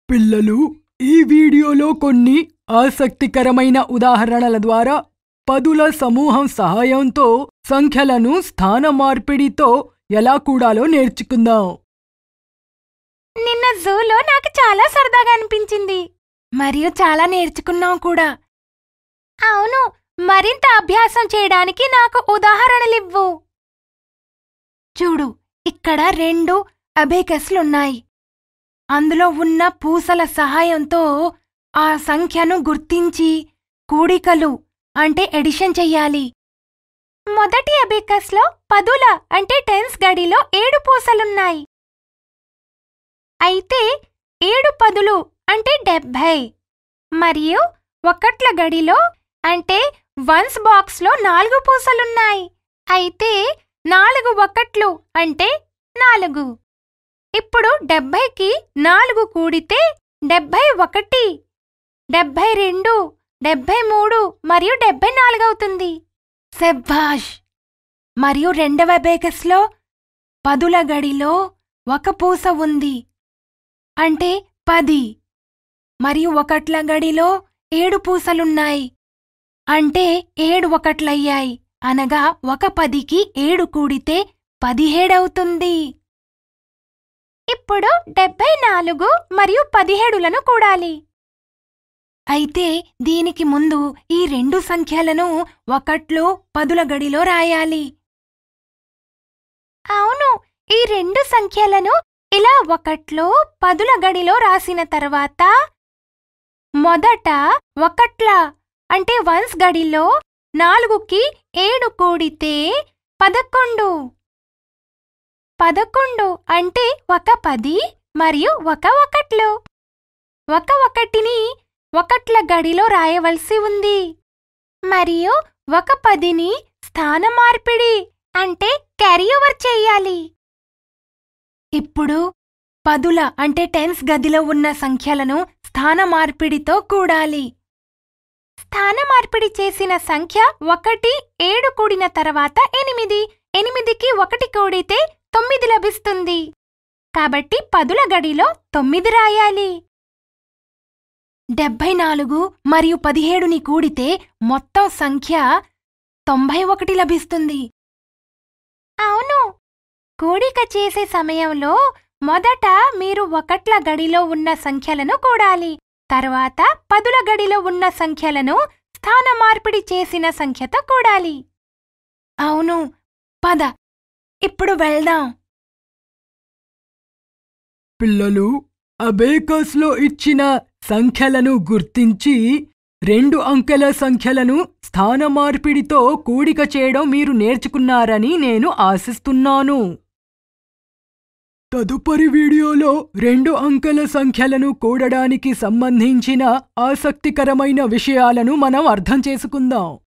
పిల్లలు ఈ వీడియోలో కొన్ని ఆసక్తికరమైన ఉదాహరణల ద్వారా పదుల సమూహం సహాయంతో సంఖ్యలను స్థాన మార్పిడితో ఎలా కూడాలో నేర్చుకుందాం నిన్న జూలో నాకు చాలా సరదాగా అనిపించింది మరియు చాలా నేర్చుకున్నాం కూడా అవును మరింత అభ్యాసం చేయడానికి నాకు ఉదాహరణలివ్వు చూడు ఇక్కడ రెండు అబేకస్లున్నాయి అందులో ఉన్న పూసల సహాయంతో ఆ సంఖ్యను గుర్తించి కూడికలు అంటే ఎడిషన్ చెయ్యాలి మొదటి అబేకస్లో పదుల అంటే టెన్స్ గడిలో ఏడు పూసలున్నాయి అయితే ఏడు పదులు అంటే డెబ్భై మరియు ఒకట్ల గడిలో అంటే వన్స్ బాక్స్లో నాలుగు పూసలున్నాయి అయితే నాలుగు ఒకట్లు అంటే నాలుగు ఇప్పుడు డెబ్భైకి నాలుగు కూడితే డెబ్భై ఒకటి డెబ్భై రెండు డెబ్భై మూడు మరియు డెబ్భై నాలుగు అవుతుంది సెబ్బాష్ మరియు రెండవ బేకస్లో పదుల గడిలో ఒక పూస ఉంది అంటే పది మరియు ఒకట్ల గడిలో ఏడు పూసలున్నాయి అంటే ఏడు ఒకట్లయ్యాయి అనగా ఒక పదికి ఏడు కూడితే పదిహేడవుతుంది ఇప్పుడు డెబ్బై నాలుగు మరియు పదిహేడులను కూడాలి అయితే దీనికి ముందు ఈ రెండు సంఖ్యలను ఒకట్లో పదుల గడిలో రాయాలి అవును ఈ రెండు సంఖ్యలను ఇలా ఒకట్లో పదుల గడిలో రాసిన తర్వాత మొదట ఒకట్ల అంటే వన్స్ గడిలో నాలుగుకి ఏడు కూడితే పదకొండు పదకొండు అంటే ఒక పది మరియు ఒక ఒకట్లు ఒక ఒకటిని ఒకట్ల గడిలో రాయవలసి ఉంది మరియు ఒక పదిని స్థాన మార్పిడి అంటే క్యారీ ఓవర్ చెయ్యాలి ఇప్పుడు పదుల అంటే టెన్స్ గదిలో ఉన్న సంఖ్యలను స్థాన మార్పిడితో కూడాలి స్థాన మార్పిడి చేసిన సంఖ్య ఒకటి ఏడు కూడిన తర్వాత ఎనిమిది ఎనిమిదికి ఒకటి కూడితే తొమ్మిది లభిస్తుంది కాబట్టి పదుల గడిలో తొమ్మిది రాయాలి డెబ్భై నాలుగు మరియు పదిహేడుని కూడితే మొత్తం సంఖ్య తొంభై ఒకటి లభిస్తుంది అవును కూడిక చేసే సమయంలో మొదట మీరు ఒకట్ల గడిలో ఉన్న సంఖ్యలను కూడాలి తర్వాత పదుల గడిలో ఉన్న సంఖ్యలను స్థాన మార్పిడి చేసిన సంఖ్యతో కూడాలి అవును పద ఇప్పుడు వెళ్దాం పిల్లలు అబేకస్లో ఇచ్చిన సంఖ్యలను గుర్తించి రెండు అంకెల సంఖ్యలను స్థాన మార్పిడితో కూడిక చేయడం మీరు నేర్చుకున్నారని నేను ఆశిస్తున్నాను తదుపరి వీడియోలో రెండు అంకెల సంఖ్యలను కూడడానికి సంబంధించిన ఆసక్తికరమైన విషయాలను మనం అర్థం చేసుకుందాం